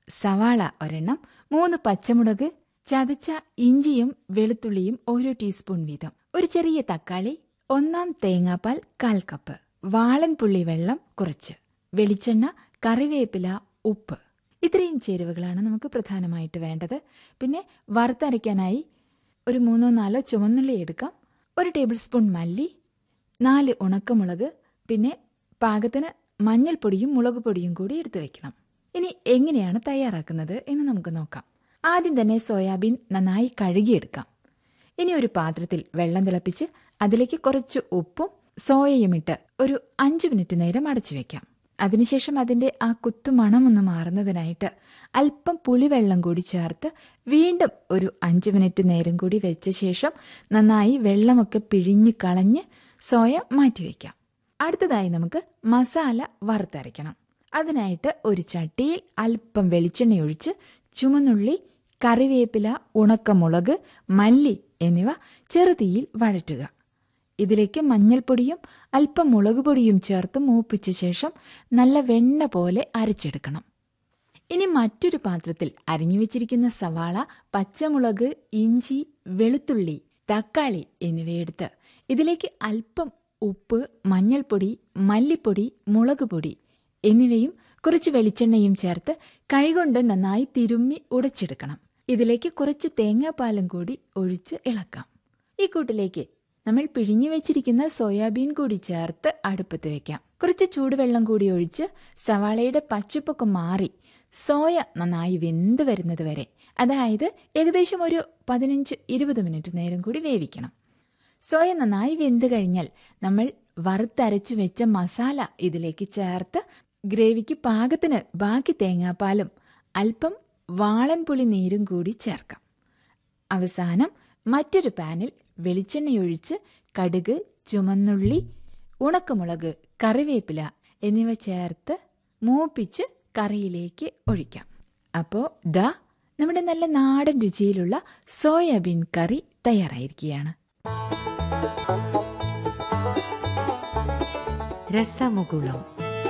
സവാള ഒരെണ്ണം മൂന്ന് പച്ചമുളക് ചതച്ച ഇഞ്ചിയും വെളുത്തുള്ളിയും ഓരോ ടീസ്പൂൺ വീതം ഒരു ചെറിയ തക്കാളി ഒന്നാം തേങ്ങാപ്പാൽ കാൽ കപ്പ് വാളൻ പുള്ളി വെള്ളം കുറച്ച് വെളിച്ചെണ്ണ കറിവേപ്പില ഉപ്പ് ഇത്രയും ചേരുവകളാണ് നമുക്ക് പ്രധാനമായിട്ട് വേണ്ടത് പിന്നെ വറുത്തരയ്ക്കാനായി ഒരു മൂന്നോ നാലോ ചുവന്നുള്ളി എടുക്കാം ഒരു ടേബിൾ സ്പൂൺ മല്ലി നാല് ഉണക്കമുളക് പിന്നെ പാകത്തിന് മഞ്ഞൾപ്പൊടിയും മുളക് പൊടിയും കൂടി എടുത്തു വെക്കണം ഇനി എങ്ങനെയാണ് തയ്യാറാക്കുന്നത് എന്ന് നമുക്ക് നോക്കാം ആദ്യം തന്നെ സോയാബീൻ നന്നായി കഴുകിയെടുക്കാം ഇനി ഒരു പാത്രത്തിൽ വെള്ളം തിളപ്പിച്ച് അതിലേക്ക് കുറച്ച് ഉപ്പും സോയയും ഇട്ട് ഒരു അഞ്ച് മിനിറ്റ് നേരം അടച്ചു വെക്കാം അതിനുശേഷം അതിന്റെ ആ കുത്തുമണമൊന്ന് മാറുന്നതിനായിട്ട് അല്പം പുളിവെള്ളം കൂടി ചേർത്ത് വീണ്ടും ഒരു അഞ്ച് മിനിറ്റ് നേരം കൂടി വെച്ച ശേഷം നന്നായി വെള്ളമൊക്കെ പിഴിഞ്ഞു കളഞ്ഞ് സോയ മാറ്റിവെക്കാം അടുത്തതായി നമുക്ക് മസാല വറുത്തരയ്ക്കണം അതിനായിട്ട് ഒരു ചട്ടിയിൽ അല്പം വെളിച്ചെണ്ണ ഒഴിച്ച് ചുമന്നുള്ളി കറിവേപ്പില ഉണക്കമുളക് മല്ലി എന്നിവ ചെറുതീയിൽ വഴറ്റുക ഇതിലേക്ക് മഞ്ഞൾപ്പൊടിയും അല്പം മുളക് പൊടിയും ചേർത്ത് മൂപ്പിച്ച ശേഷം നല്ല വെണ്ണ പോലെ അരച്ചെടുക്കണം ഇനി മറ്റൊരു പാത്രത്തിൽ അരിഞ്ഞു വെച്ചിരിക്കുന്ന സവാള പച്ചമുളക് ഇഞ്ചി വെളുത്തുള്ളി തക്കാളി എന്നിവയെടുത്ത് ഇതിലേക്ക് അല്പം ഉപ്പ് മഞ്ഞൾപ്പൊടി മല്ലിപ്പൊടി മുളക് പൊടി എന്നിവയും കുറച്ച് വെളിച്ചെണ്ണയും ചേർത്ത് കൈകൊണ്ട് നന്നായി തിരുമ്മി ഉടച്ചെടുക്കണം ഇതിലേക്ക് കുറച്ച് തേങ്ങാപ്പാലും കൂടി ഒഴിച്ച് ഇളക്കാം ഈ കൂട്ടിലേക്ക് നമ്മൾ പിഴിഞ്ഞു വെച്ചിരിക്കുന്ന സോയാബീൻ കൂടി ചേർത്ത് അടുപ്പത്ത് വെക്കാം കുറച്ച് ചൂടുവെള്ളം കൂടി ഒഴിച്ച് സവാളയുടെ പച്ചപ്പൊക്കെ മാറി സോയ നന്നായി വെന്ത് വരുന്നത് വരെ അതായത് ഏകദേശം ഒരു പതിനഞ്ച് ഇരുപത് മിനിറ്റ് നേരം കൂടി വേവിക്കണം സോയ നന്നായി വെന്ത് കഴിഞ്ഞാൽ നമ്മൾ വറുത്തരച്ചു വെച്ച മസാല ഇതിലേക്ക് ചേർത്ത് ഗ്രേവിക്ക് പാകത്തിന് ബാക്കി തേങ്ങാപ്പാലും അല്പം വാളൻപുളി നീരും കൂടി ചേർക്കാം അവസാനം മറ്റൊരു പാനിൽ വെളിച്ചെണ്ണയൊഴിച്ച് കടുക് ചുമന്നുള്ളി ഉണക്കമുളക് കറിവേപ്പില എന്നിവ ചേർത്ത് മൂപ്പിച്ച് കറിയിലേക്ക് ഒഴിക്കാം അപ്പോൾ ദാ നമ്മുടെ നല്ല നാടൻ രുചിയിലുള്ള സോയാബീൻ കറി തയ്യാറായിരിക്കുകയാണ് Rasamukulam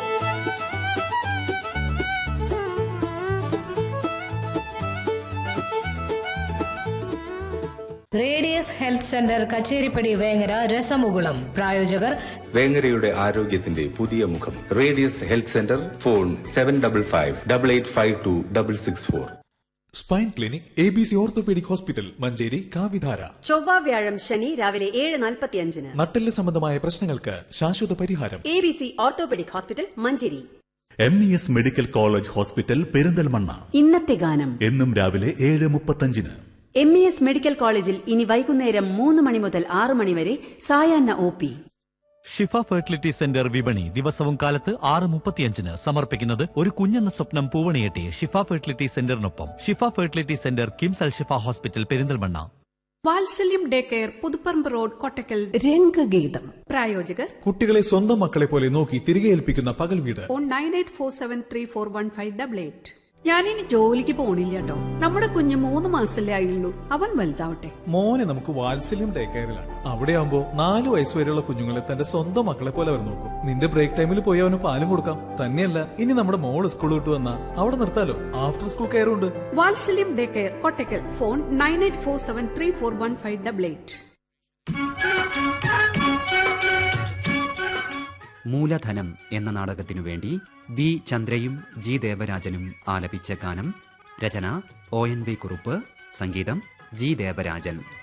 radius health centre Kacheripady Vengara Rasamukulam പ്രായോജകർ വേങ്ങരയുടെ ആരോഗ്യത്തിന്റെ പുതിയ മുഖം radius health centre phone seven double five double eight five two double six four spine clinic A B C orthopaedic hospital Manjeri കാവിധാര ചൊവ്വ വ്യാഴം ശനി രാവിലെ ഏഴ് നാൽപ്പത്തിയഞ്ചിന് നട്ടെല്ല് സംബന്ധമായ പ്രശ്നങ്ങൾക്ക് ശാശ്വത പരിഹാരം A B C orthopaedic hospital Manjeri M E S medical college hospital Perinthalmanna ഇന്നത്തെ ഗാനം എന്നും രാവിലെ ഏഴ് മുപ്പത്തഞ്ചിന് എം ഇ എസ് മെഡിക്കൽ കോളേജിൽ ഇനി വൈകുന്നേരം മൂന്ന് മണി മുതൽ ആറ് മണി വരെ സായാഹ്ന O P Shifa fertility centre വിപണി ദിവസവും കാലത്ത് ആറ് മുപ്പത്തിയഞ്ചിന് സമർപ്പിക്കുന്നത് ഒരു കുഞ്ഞെന്ന സ്വപ്നം പൂവണിയെട്ടി ഷിഫ ഫെർട്ടിലിറ്റി സെന്ററിനൊപ്പം Shifa fertility centre KIMS Al Shifa hospital Perinthalmanna Vatsalyam day care Puthuparamba road Kottakkal Rangageetham പ്രായോജകർ കുട്ടികളെ സ്വന്തം മക്കളെ പോലെ നോക്കി തിരികെ ഏൽപ്പിക്കുന്ന പകൽ വീട് phone nine eight four seven three four one five double eight ഞാനിനി ജോലിക്ക് പോണില്ല കേട്ടോ നമ്മുടെ കുഞ്ഞ് മൂന്ന് മാസല്ലേ ആയുള്ളൂ അവൻ വലുതാവട്ടെ മോനെ നമുക്ക് വാത്സല്യം ഡേ കെയറിലാണ് അവിടെയാകുമ്പോ നാല് വയസ്സ് വരെയുള്ള കുഞ്ഞുങ്ങളെ തന്റെ സ്വന്തം മക്കളെ പോലെ അവർ നോക്കും നിന്റെ ബ്രേക്ക് ടൈമിൽ പോയി അവന് പാലും കൊടുക്കാം തന്നെയല്ല ഇനി നമ്മുടെ മോള് സ്കൂൾ വിട്ടു വന്നാ അവിടെ നിർത്താലോ ആഫ്റ്റർ സ്കൂൾ കെയർ ഉണ്ട് Vatsalyam day care Kottakkal phone nine eight four seven three four one five double eight Mooladhanam എന്ന നാടകത്തിനു വേണ്ടി ബി ചന്ദ്രയും ജി ദേവരാജനും ആലപിച്ച ഗാനം രചന ഒ എൻ വി കുറുപ്പ് സംഗീതം ജി ദേവരാജൻ